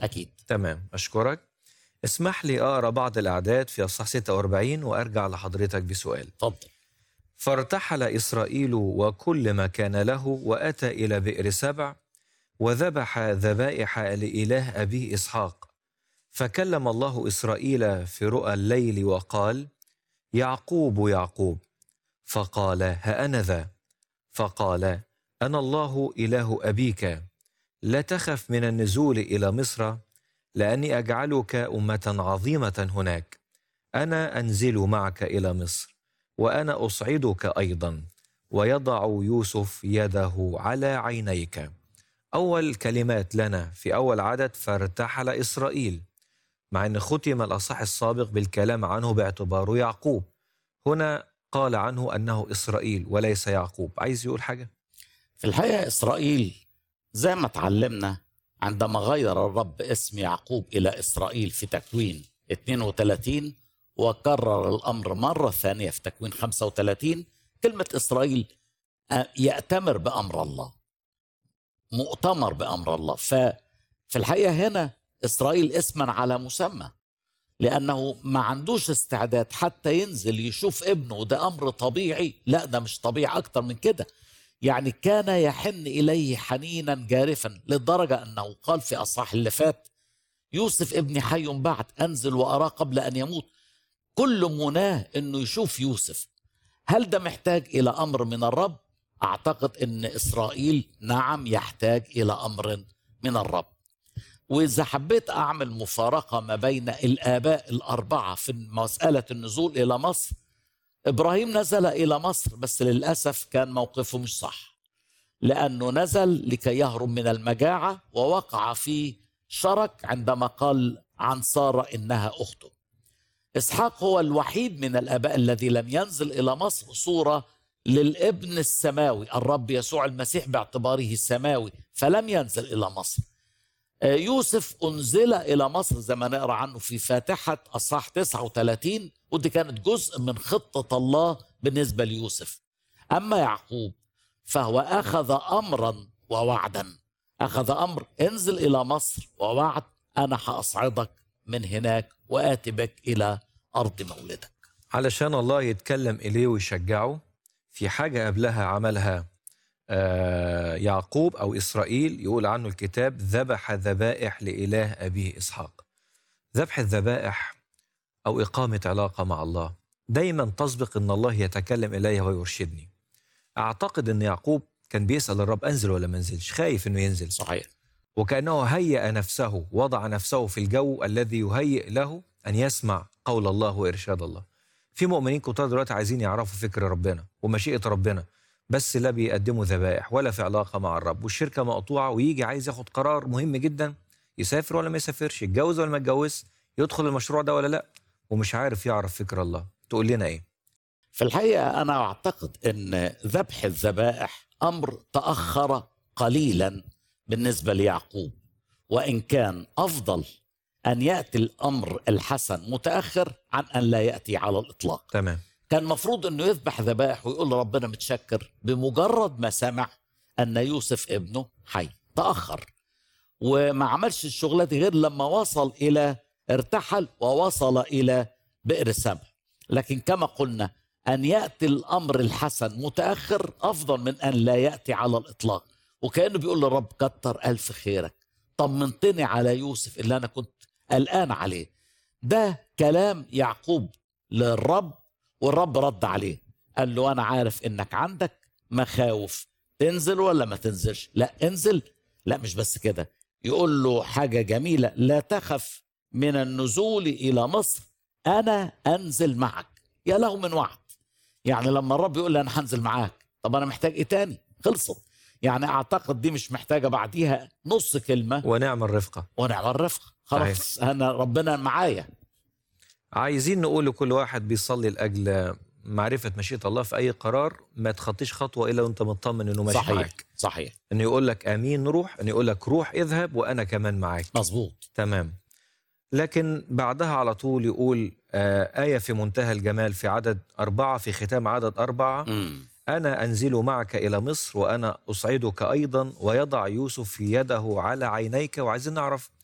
اكيد تمام أشكرك اسمح لي أقرأ بعض الأعداد في أصحاح 46 وأرجع لحضرتك بسؤال اتفضل فارتحل إسرائيل وكل ما كان له وأتى إلى بئر سبع وذبح ذبائح لإله أبيه إسحاق فكلم الله إسرائيل في رؤى الليل وقال يعقوب يعقوب فقال ها أنا ذا فقال أنا الله إله أبيك لا تخف من النزول إلى مصر لأني أجعلك أمة عظيمة هناك أنا أنزل معك إلى مصر وأنا أصعدك أيضا ويضع يوسف يده على عينيك أول كلمات لنا في أول عدد فارتحل إسرائيل مع أن ختم الأصح السابق بالكلام عنه باعتباره يعقوب هنا قال عنه أنه إسرائيل وليس يعقوب عايز يقول حاجة؟ في الحقيقه اسرائيل زي ما اتعلمنا عندما غير الرب اسم يعقوب الى اسرائيل في تكوين 32 وكرر الامر مره ثانيه في تكوين 35 كلمه اسرائيل آه، يأتمر بامر الله مؤتمر بامر الله ففي الحقيقه هنا اسرائيل اسما على مسمى لانه ما عندوش استعداد حتى ينزل يشوف ابنه وده امر طبيعي لا ده مش طبيعي اكتر من كده يعني كان يحن اليه حنينا جارفا لدرجه انه قال في اصحاح اللي فات يوسف ابني حي بعد انزل واراه قبل ان يموت كل مناه انه يشوف يوسف هل ده محتاج الى امر من الرب اعتقد ان اسرائيل نعم يحتاج الى امر من الرب واذا حبيت اعمل مفارقه ما بين الاباء الاربعه في مساله النزول الى مصر ابراهيم نزل الى مصر بس للاسف كان موقفه مش صح لانه نزل لكي يهرب من المجاعه ووقع في شرك عندما قال عن ساره انها اخته اسحاق هو الوحيد من الاباء الذي لم ينزل الى مصر صوره للابن السماوي الرب يسوع المسيح باعتباره السماوي فلم ينزل الى مصر آه، يوسف انزل الى مصر زي ما نقرا عنه في فاتحه اصحاح 39 ودي كانت جزء من خطه الله بالنسبه ليوسف اما يعقوب فهو اخذ امرا ووعدا اخذ امر انزل الى مصر ووعد انا هاصعدك من هناك واتي بك الى ارض مولدك علشان الله يتكلم إليه ويشجعه في حاجة قبلها عملها آه، يعقوب أو إسرائيل يقول عنه الكتاب ذبح ذبائح لإله أبيه إسحاق ذبح الذبائح أو إقامة علاقة مع الله دايما تسبق أن الله يتكلم إلي ويرشدني أعتقد أن يعقوب كان بيسأل الرب أنزل ولا ما انزلش خايف أنه ينزل صحيح وكأنه هيأ نفسه وضع نفسه في الجو الذي يهيئ له أن يسمع قول الله وإرشاد الله في مؤمنين كتار دلوقتي عايزين يعرفوا فكر ربنا ومشيئة ربنا بس لا بيقدموا ذبائح ولا في علاقة مع الرب والشركة مقطوعة ويجي عايز ياخد قرار مهم جدا يسافر ولا ما يسافرش يتجوز ولا ما يتجوز يدخل المشروع ده ولا لا ومش عارف يعرف فكر الله تقول لنا ايه في الحقيقه انا اعتقد ان ذبح الذبائح امر تاخر قليلا بالنسبه ليعقوب وان كان افضل ان ياتي الامر الحسن متاخر عن ان لا ياتي على الاطلاق تمام كان مفروض انه يذبح ذبائح ويقول لربنا متشكر بمجرد ما سمع ان يوسف ابنه حي تاخر وما عملش الشغلة دي غير لما وصل الى ارتحل ووصل الى بئر سبع لكن كما قلنا ان ياتي الامر الحسن متاخر افضل من ان لا ياتي على الاطلاق وكانه بيقول للرب كتر الف خيرك طمنتني على يوسف اللي انا كنت قلقان عليه ده كلام يعقوب للرب والرب رد عليه قال له انا عارف انك عندك مخاوف تنزل ولا ما تنزلش لا انزل لا مش بس كده يقول له حاجه جميله لا تخف من النزول الى مصر انا انزل معك يا له من وعد يعني لما الرب يقول لي انا هنزل معاك طب انا محتاج ايه تاني خلصت يعني اعتقد دي مش محتاجه بعديها نص كلمه ونعم الرفقة ونعم الرفقه خلاص انا ربنا معايا عايزين نقول لكل واحد بيصلي لأجل معرفة مشيئة الله في أي قرار ما تخطيش خطوة إلا وأنت مطمن إنه ماشي صحيح معاك صحيح إنه يقول لك آمين روح إنه يقول لك روح اذهب وأنا كمان معاك مظبوط تمام لكن بعدها على طول يقول آه آية في منتهى الجمال في عدد أربعة في ختام عدد أربعة مم. أنا أنزل معك إلى مصر وأنا أصعدك أيضا ويضع يوسف يده على عينيك وعايزين نعرف